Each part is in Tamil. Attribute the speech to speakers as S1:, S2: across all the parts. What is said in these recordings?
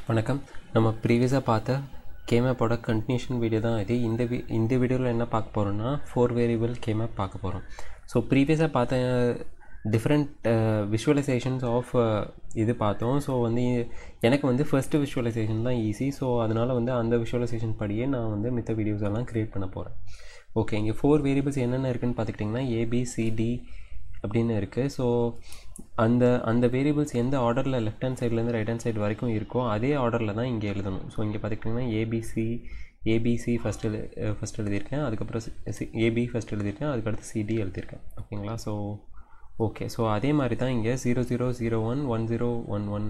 S1: வணக்கம் நம்ம ப்ரீவியஸாக பார்த்த கேமேப்போட கண்டினியூஷன் வீடியோ தான் இது இந்த வி இந்த வீடியோவில் என்ன பார்க்க போகிறோம்னா ஃபோர் வேரியபிள் கேமேப் பார்க்க போகிறோம் ஸோ ப்ரீவியஸாக பார்த்த டிஃப்ரெண்ட் விஷுவலைசேஷன்ஸ் ஆஃப் இது பார்த்தோம் ஸோ வந்து எனக்கு வந்து ஃபர்ஸ்ட் விஷுவலைசேஷன் தான் ஈஸி ஸோ அதனால் வந்து அந்த விஷுவலைசேஷன் படியே நான் வந்து மித்த வீடியோஸ் எல்லாம் க்ரியேட் பண்ண போகிறேன் ஓகே இங்கே ஃபோர் வேரியபிள்ஸ் என்னென்ன இருக்குதுன்னு பார்த்துக்கிட்டிங்கன்னா ஏபிசிடி அப்படின்னு இருக்குது ஸோ அந்த அந்த வேரியபிள்ஸ் எந்த ஆர்டரில் லெஃப்ட் ஹேண்ட் சைட்லேருந்து ரைட் ஹேண்ட் சைடு வரைக்கும் இருக்கோ அதே ஆர்டரில் தான் இங்கே எழுதணும் ஸோ இங்கே பார்த்துக்கிட்டிங்கன்னா ஏபிசி ஏபிசி ஃபஸ்ட் எழு ஃபஸ்ட் எழுதியிருக்கேன் அதுக்கப்புறம் சி ஏபி ஃபஸ்ட் எழுதியிருக்கேன் அதுக்கடுத்து சிடி எழுதியிருக்கேன் ஓகேங்களா ஸோ ஓகே ஸோ அதே மாதிரி தான் இங்கே zero zero zero one one zero one one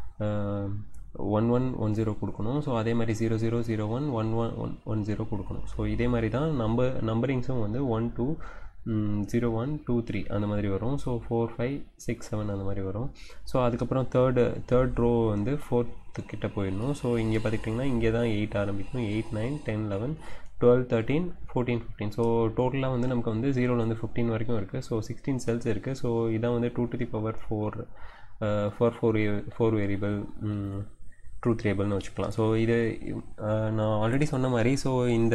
S1: one one one zero கொடுக்கணும் ஸோ அதே மாதிரி zero zero zero one one one one one zero கொடுக்கணும் ஸோ இதே மாதிரி தான் நம்பர் நம்பரிங்ஸும் வந்து one two zero one two three அந்த மாதிரி வரும் so four five six seven அந்த மாதிரி வரும் ஸோ அதுக்கப்புறம் தேர்டு தேர்ட் ரோ வந்து ஃபோர்த்து கிட்ட போயிடணும் ஸோ இங்கே பார்த்துக்கிட்டிங்கன்னா இங்கே தான் எயிட் ஆரம்பிக்கும் eight nine ten eleven twelve thirteen fourteen fifteen so டோட்டலாக வந்து நமக்கு வந்து ஜீரோவில் வந்து ஃபிஃப்டீன் வரைக்கும் இருக்குது ஸோ சிக்ஸ்டீன் செல்ஸ் இருக்குது ஸோ இதான் வந்து two to the power four four four four variable truth வேரியபிள்னு வச்சுக்கலாம் ஸோ இது நான் ஆல்ரெடி சொன்ன மாதிரி ஸோ இந்த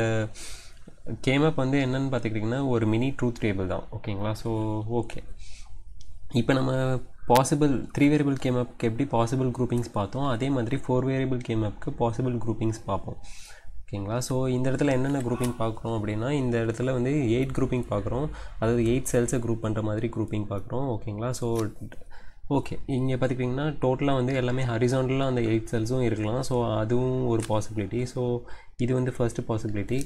S1: கேமப் வந்து என்னென்னு பார்த்துக்கிட்டிங்கன்னா ஒரு மினி ட்ரூத் டேபிள் தான் ஓகேங்களா ஸோ ஓகே இப்போ நம்ம பாசிபிள் த்ரீ வேரியபிள் கேமப்க்கு எப்படி பாசிபிள் குரூப்பிங்ஸ் பார்த்தோம் அதே மாதிரி ஃபோர் வேரியபிள் கேமப்க்கு பாசிபிள் குரூப்பிங்ஸ் பார்ப்போம் ஓகேங்களா ஸோ இந்த இடத்துல என்னென்ன குரூப்பிங் பார்க்குறோம் அப்படின்னா இந்த இடத்துல வந்து எயிட் குரூப்பிங் பார்க்குறோம் அதாவது எயிட் செல்ஸை குரூப் பண்ணுற மாதிரி குரூப்பிங் பார்க்குறோம் ஓகேங்களா ஸோ ஓகே இங்கே பார்த்துக்கிட்டிங்கன்னா டோட்டலாக வந்து எல்லாமே ஹரிசாண்டலாக அந்த எயிட் செல்ஸும் இருக்கலாம் ஸோ அதுவும் ஒரு பாசிபிலிட்டி ஸோ இது வந்து ஃபஸ்ட்டு பாசிபிலிட்டி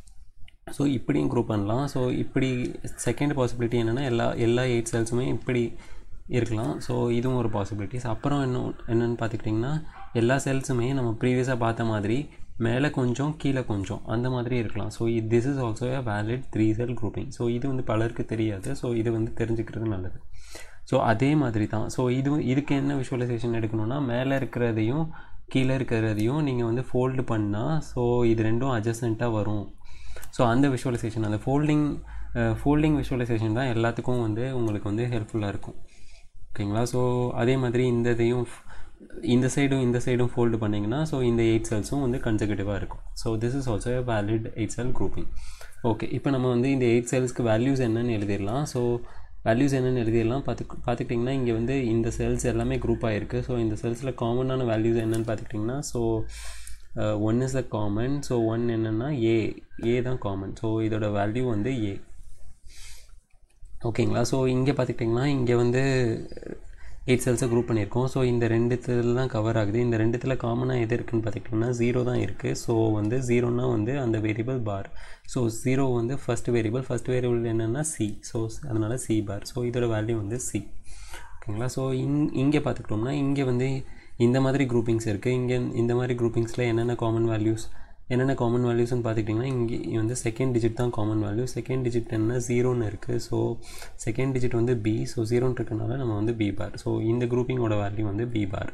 S1: ஸோ இப்படியும் குரூப் பண்ணலாம் ஸோ இப்படி செகண்ட் பாசிபிலிட்டி என்னென்னா எல்லா எல்லா எயிட் செல்ஸுமே இப்படி இருக்கலாம் ஸோ இதுவும் ஒரு பாசிபிலிட்டிஸ் அப்புறம் என்ன என்னென்னு பார்த்துக்கிட்டிங்கன்னா எல்லா செல்ஸுமே நம்ம ப்ரீவியஸாக பார்த்த மாதிரி மேலே கொஞ்சம் கீழே கொஞ்சம் அந்த மாதிரி இருக்கலாம் so this is also a valid three cell grouping so இது வந்து பலருக்கு தெரியாது ஸோ இது வந்து தெரிஞ்சுக்கிறது நல்லது ஸோ அதே மாதிரி தான் ஸோ இது இதுக்கு என்ன விஷுவலைசேஷன் எடுக்கணும்னா மேலே இருக்கிறதையும் கீழே இருக்கிறதையும் நீங்கள் வந்து ஃபோல்டு பண்ணால் ஸோ இது ரெண்டும் அட்ஜஸ்டண்ட்டாக வரும் ஸோ அந்த விஷுவலைசேஷன் அந்த ஃபோல்டிங் ஃபோல்டிங் விஷுவலைசேஷன் தான் எல்லாத்துக்கும் வந்து உங்களுக்கு வந்து ஹெல்ப்ஃபுல்லாக இருக்கும் ஓகேங்களா ஸோ அதே மாதிரி இந்த இதையும் இந்த சைடும் இந்த சைடும் ஃபோல்டு பண்ணிங்கன்னா ஸோ இந்த எயிட் செல்ஸும் வந்து கன்சர்கேட்டிவாக இருக்கும் so this is also a valid eight cell grouping okay இப்போ நம்ம வந்து இந்த எயிட் செல்ஸ்க்கு வேல்யூஸ் என்னென்னு எழுதிடலாம் ஸோ வேல்யூஸ் என்னென்னு எழுதிடலாம் பார்த்து பார்த்துக்கிட்டிங்கன்னா இங்கே வந்து இந்த செல்ஸ் எல்லாமே குரூப் ஆகிருக்கு ஸோ இந்த செல்ஸில் காமனான வேல்யூஸ் என்னென்னு பார்த்துக்கிட்டிங்கன்னா so one is the common so one என்னென்னா ஏ ஏ தான் காமன் ஸோ இதோட வேல்யூ வந்து ஏ ஓகேங்களா ஸோ இங்கே பார்த்துக்கிட்டிங்கன்னா இங்கே வந்து எயிட் செல்ஸை குரூப் பண்ணியிருக்கோம் ஸோ இந்த ரெண்டுத்தில் தான் கவர் ஆகுது இந்த ரெண்டுத்தில் காமனாக எது இருக்குதுன்னு பார்த்துக்கிட்டிங்கன்னா ஜீரோ தான் இருக்குது ஸோ வந்து ஜீரோனா வந்து அந்த வேரியபிள் பார் ஸோ ஜீரோ வந்து ஃபஸ்ட் வேரியபிள் ஃபஸ்ட் வேரியபிள் என்னென்னா சி ஸோ அதனால் சி பார் ஸோ இதோட வேல்யூ வந்து சி ஓகேங்களா ஸோ இங் இங்கே பார்த்துக்கிட்டோம்னா இங்கே வந்து இந்த மாதிரி குரூப்பிங்ஸ் இருக்குது இங்கே இந்த மாதிரி குரூப்பிங்ஸில் என்னென்ன காமன் வேல்யூஸ் என்னென்ன காமன் வேல்யூஸ்னு பார்த்துக்கிட்டிங்கன்னா இங்கே வந்து செகண்ட் டிஜிட் தான் காமன் வேல்யூ செகண்ட் டிஜிட் என்ன ஜீரோன்னு இருக்குது ஸோ செகண்ட் டிஜிட் வந்து பி ஸோ ஜீரோன்னு இருக்கனால நம்ம வந்து பி பார் ஸோ இந்த குரூப்பிங்கோட வேல்யூ வந்து பி பார்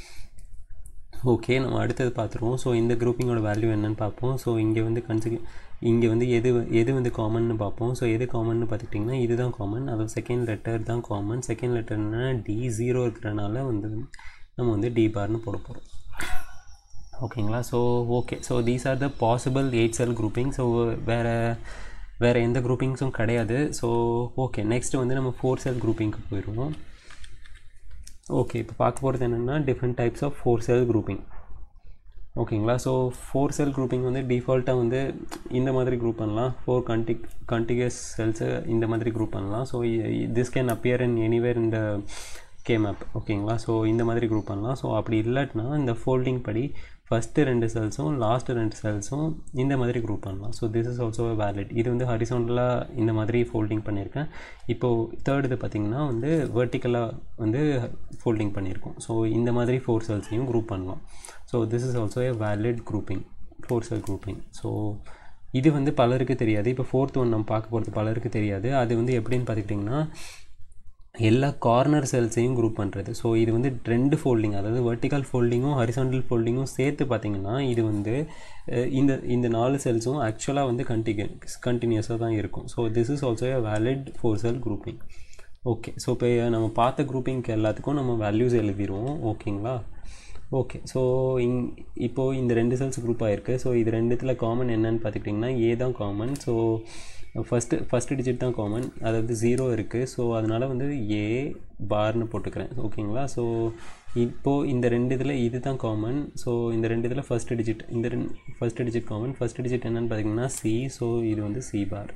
S1: ஓகே நம்ம அடுத்தது பார்த்துருவோம் ஸோ இந்த குரூப்பிங்கோட வேல்யூ என்னென்னு பார்ப்போம் ஸோ இங்கே வந்து கன்சி இங்கே வந்து எது எது வந்து காமன்னு பார்ப்போம் ஸோ எது காமன்னு பார்த்துக்கிட்டிங்கன்னா இதுதான் காமன் அதாவது செகண்ட் லெட்டர் தான் காமன் செகண்ட் லெட்டர்னா டி ஜீரோ இருக்கிறனால வந்து நம்ம வந்து டி பார்னு போட போகிறோம் ஓகேங்களா so okay so these are the possible eight cell grouping so வேறு வேறு எந்த குரூப்பிங்ஸும் கிடையாது ஸோ ஓகே நெக்ஸ்ட்டு வந்து நம்ம ஃபோர் செல் குரூப்பிங்க்கு போயிடுவோம் ஓகே இப்போ பார்க்க போகிறது என்னென்னா different types of four cell grouping ஓகேங்களா ஸோ ஃபோர் செல் குரூப்பிங் வந்து டிஃபால்ட்டாக வந்து இந்த மாதிரி குரூப் பண்ணலாம் ஃபோர் கண்டிக் கண்டினியூஸ் செல்ஸை இந்த மாதிரி குரூப் பண்ணலாம் so this can appear in anywhere இந்த கேமப் ஓகேங்களா ஸோ இந்த மாதிரி குரூப் பண்ணலாம் ஸோ அப்படி இல்லாட்டினா இந்த ஃபோல்டிங் படி ஃபஸ்ட்டு ரெண்டு செல்ஸும் லாஸ்ட்டு ரெண்டு செல்ஸும் இந்த மாதிரி குரூப் பண்ணலாம் so this is also valid இது வந்து ஹரிசோண்டலாக இந்த மாதிரி ஃபோல்டிங் பண்ணியிருக்கேன் இப்போது தேர்ட் இது பார்த்திங்கன்னா வந்து வெர்டிக்கலாக வந்து ஃபோல்டிங் பண்ணியிருக்கோம் ஸோ இந்த மாதிரி ஃபோர் செல்ஸையும் குரூப் பண்ணலாம் so this is also a valid grouping four cell grouping so இது வந்து பலருக்கு தெரியாது இப்போ ஃபோர்த் ஒன் நம்ம பார்க்க போகிறது பலருக்கு தெரியாது அது வந்து எப்படின்னு பார்த்துக்கிட்டிங்கன்னா எல்லா கார்னர் செல்ஸையும் குரூப் பண்ணுறது ஸோ இது வந்து ரெண்டு ஃபோல்டிங் அதாவது வெர்டிக்கல் ஃபோல்டிங்கும் ஹரிசாண்டல் ஃபோல்டிங்கும் சேர்த்து பார்த்திங்கன்னா இது வந்து இந்த இந்த நாலு செல்ஸும் ஆக்சுவலாக வந்து கண்டினியூ கண்டினியூஸாக தான் இருக்கும் so this is also a valid four cell grouping okay so இப்போ நம்ம பார்த்த குரூப்பிங்க்கு எல்லாத்துக்கும் நம்ம வேல்யூஸ் எழுதிடுவோம் ஓகேங்களா ஓகே ஸோ இங் இப்போது இந்த ரெண்டு செல்ஸ் குரூப் ஆகிருக்கு ஸோ இது ரெண்டுத்தில் காமன் என்னன்னு பார்த்துக்கிட்டிங்கன்னா ஏ தான் common so first first digit தான் காமன் அதாவது ஜீரோ இருக்குது ஸோ அதனால் வந்து ஏ பார்னு போட்டுக்கிறேன் ஓகேங்களா ஸோ இப்போது இந்த ரெண்டு இதில் இது தான் காமன் ஸோ இந்த ரெண்டு இதில் ஃபஸ்ட்டு டிஜிட் இந்த ரெண்டு first digit common first digit என்னென்னு பார்த்தீங்கன்னா சி ஸோ இது வந்து சி பார்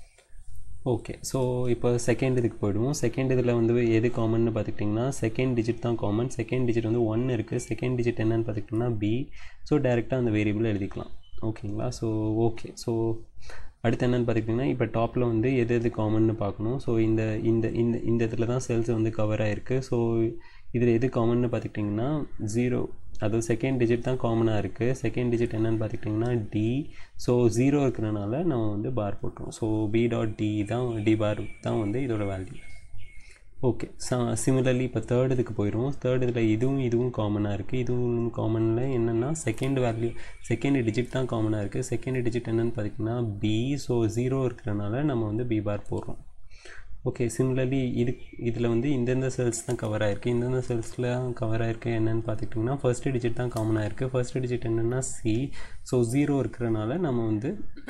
S1: ஓகே ஸோ இப்போ செகண்ட் இதுக்கு போயிடுவோம் செகண்ட் இதில் வந்து எது காமன்னு பார்த்துக்கிட்டிங்கன்னா செகண்ட் டிஜிட் தான் காமன் செகண்ட் டிஜிட் வந்து ஒன் இருக்குது செகண்ட் டிஜிட் என்னென்னு பார்த்துக்கிட்டிங்கன்னா பி ஸோ டேரெக்டாக அந்த வேரியபிள் எழுதிக்கலாம் ஓகேங்களா ஸோ ஓகே ஸோ அடுத்து என்னென்னு பார்த்துக்கிட்டிங்கன்னா இப்போ டாப்பில் வந்து எது எது காமன்னு பார்க்கணும் ஸோ இந்த இந்த இந்த இந்த இடத்துல தான் செல்ஸ் வந்து கவர் ஆகிருக்கு ஸோ இதில் எது காமன்னு பார்த்துக்கிட்டிங்கன்னா ஜீரோ அதாவது செகண்ட் டிஜிட் தான் காமனாக இருக்குது செகண்ட் டிஜிட் என்னென்னு பார்த்துக்கிட்டிங்கன்னா டி ஸோ ஜீரோ இருக்கிறனால நம்ம வந்து பார் போட்டுருவோம் ஸோ பி டாட் டி தான் டி பார் தான் வந்து இதோட வேல்யூ ஓகே ச சிமிலர்லி இப்போ தேர்ட் இதுக்கு போயிடுவோம் தேர்ட் இதில் இதுவும் இதுவும் காமனாக இருக்குது இதுவும் காமனில் என்னென்னா செகண்ட் வேல்யூ செகண்ட் டிஜிட் தான் காமனாக இருக்குது செகண்ட் டிஜிட் என்னென்னு பார்த்திங்கன்னா பி ஸோ ஜீரோ இருக்கிறனால நம்ம வந்து பி பார் போடுறோம் ஓகே சிமிலர்லி இது இதில் வந்து இந்தந்த செல்ஸ் தான் கவர் ஆகிருக்கு இந்தந்த செல்ஸில் கவர் ஆகிருக்கு என்னென்னு பார்த்துக்கிட்டிங்கன்னா ஃபர்ஸ்ட் டிஜிட் தான் காமனாக இருக்குது ஃபர்ஸ்ட் டிஜிட் என்னென்னா சி ஸோ ஜீரோ இருக்கிறனால நம்ம வந்து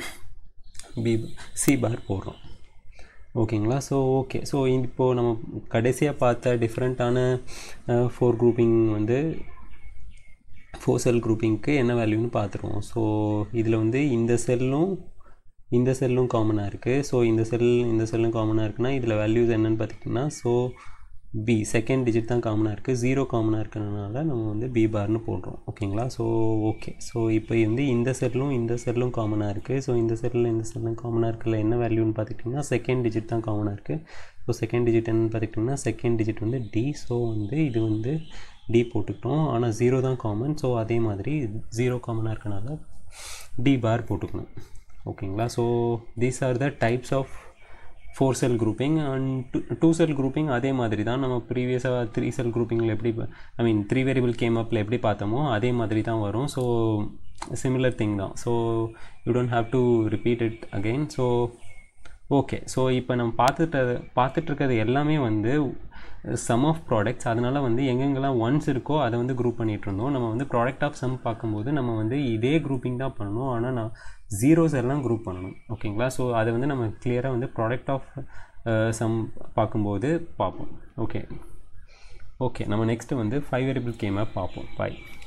S1: பி சி பார் போடுறோம் ஓகேங்களா ஸோ ஓகே ஸோ இப்போது நம்ம கடைசியாக பார்த்த டிஃப்ரெண்ட்டான ஃபோர் குரூப்பிங் வந்து ஃபோர் செல் குரூப்பிங்க்கு என்ன வேல்யூன்னு பார்த்துருவோம் ஸோ இதில் வந்து இந்த செல்லும் இந்த செல்லும் காமனாக இருக்குது ஸோ இந்த செல் இந்த செல்லும் காமனாக இருக்குன்னா இதில் வேல்யூஸ் என்னென்னு பார்த்திங்கன்னா ஸோ பி செகண்ட் டிஜிட் தான் காமனாக இருக்குது ஜீரோ காமனாக இருக்கிறதுனால நம்ம வந்து பி பார்னு போடுறோம் ஓகேங்களா ஸோ ஓகே ஸோ இப்போ வந்து இந்த செல்லும் இந்த செல்லும் காமனாக இருக்குது ஸோ இந்த செல்லில் இந்த செல்லும் காமனாக இருக்கல என்ன வேல்யூன்னு பார்த்துக்கிட்டிங்கன்னா செகண்ட் டிஜிட் தான் காமனாக இருக்குது ஸோ செகண்ட் டிஜிட் என்னன்னு பார்த்துக்கிட்டிங்கன்னா செகண்ட் டிஜிட் வந்து டி ஸோ வந்து இது வந்து டி போட்டுக்கிட்டோம் ஆனால் ஜீரோ தான் காமன் ஸோ அதே மாதிரி ஜீரோ காமனாக இருக்கனால டி பார் போட்டுக்கணும் ஓகேங்களா so these are the types of four cell grouping and two two cell grouping அதே மாதிரி தான் நம்ம ப்ரீவியஸாக த்ரீ செல் குரூப்பிங்கில் எப்படி ஐ மீன் த்ரீ வேரியபிள் கேம் அப்பில் எப்படி பார்த்தோமோ அதே மாதிரி தான் வரும் ஸோ சிமிலர் திங் தான் so you don't have to repeat it again so okay so இப்போ நம்ம பார்த்துட்டு பார்த்துட்ருக்கிறது எல்லாமே வந்து சம் ஆஃப் ப்ராடக்ட்ஸ் அதனால் வந்து எங்கெங்கெல்லாம் ஒன்ஸ் இருக்கோ அதை வந்து குரூப் பண்ணிகிட்டு இருந்தோம் நம்ம வந்து ப்ராடக்ட் ஆஃப் சம் பார்க்கும்போது நம்ம வந்து இதே குரூப்பிங் தான் பண்ணணும் ஆனால் நான் ஜீரோஸ் எல்லாம் குரூப் பண்ணணும் ஓகேங்களா ஸோ அதை வந்து நம்ம கிளியராக வந்து ப்ராடக்ட் ஆஃப் சம் பார்க்கும்போது பார்ப்போம் ஓகே ஓகே நம்ம நெக்ஸ்ட்டு வந்து ஃபைவ் வேரியபிள் கேமை பார்ப்போம் பாய்